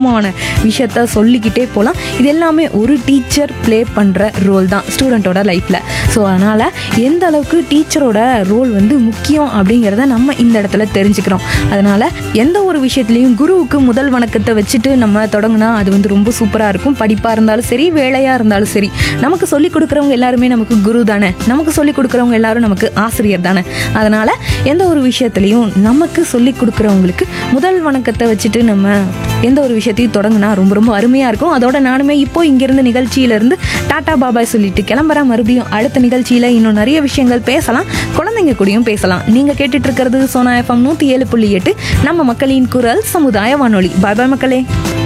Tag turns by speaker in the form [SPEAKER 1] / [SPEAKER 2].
[SPEAKER 1] முக்கியமான விஷயத்த சொல்லிக்கிட்டே போகலாம் இது எல்லாமே ஒரு டீச்சர் ப்ளே பண்ணுற ரோல் தான் ஸ்டூடெண்ட்டோட லைஃப்பில் ஸோ அதனால் எந்த அளவுக்கு டீச்சரோட ரோல் வந்து முக்கியம் அப்படிங்கிறத நம்ம இந்த இடத்துல தெரிஞ்சுக்கிறோம் அதனால் எந்த ஒரு விஷயத்துலையும் குருவுக்கு முதல் வணக்கத்தை வச்சுட்டு நம்ம தொடங்கினா அது வந்து ரொம்ப சூப்பராக இருக்கும் படிப்பாக இருந்தாலும் சரி வேலையாக இருந்தாலும் சரி நமக்கு சொல்லிக் கொடுக்குறவங்க எல்லாருமே நமக்கு குரு தானே நமக்கு சொல்லிக் கொடுக்குறவங்க எல்லாரும் நமக்கு ஆசிரியர் தானே அதனால் எந்த ஒரு விஷயத்துலையும் நமக்கு சொல்லிக் கொடுக்குறவங்களுக்கு முதல் வணக்கத்தை வச்சுட்டு நம்ம எந்த ஒரு விஷயத்தையும் தொடங்கினா ரொம்ப ரொம்ப அருமையாக இருக்கும் அதோட நானுமே இப்போ இங்கிருந்து நிகழ்ச்சியிலேருந்து டாடா பாபாய் சொல்லிட்டு கிளம்புறேன் மறுபடியும் அடுத்த நிகழ்ச்சியில் இன்னும் நிறைய விஷயங்கள் பேசலாம் குழந்தைங்க கூடயும் பேசலாம் நீங்கள் கேட்டுட்டு இருக்கிறது சோனா எஃப்எம் நூற்றி ஏழு புள்ளி எட்டு நம்ம மக்களின் குரல் சமுதாய வானொலி பாய் பாய் மக்களே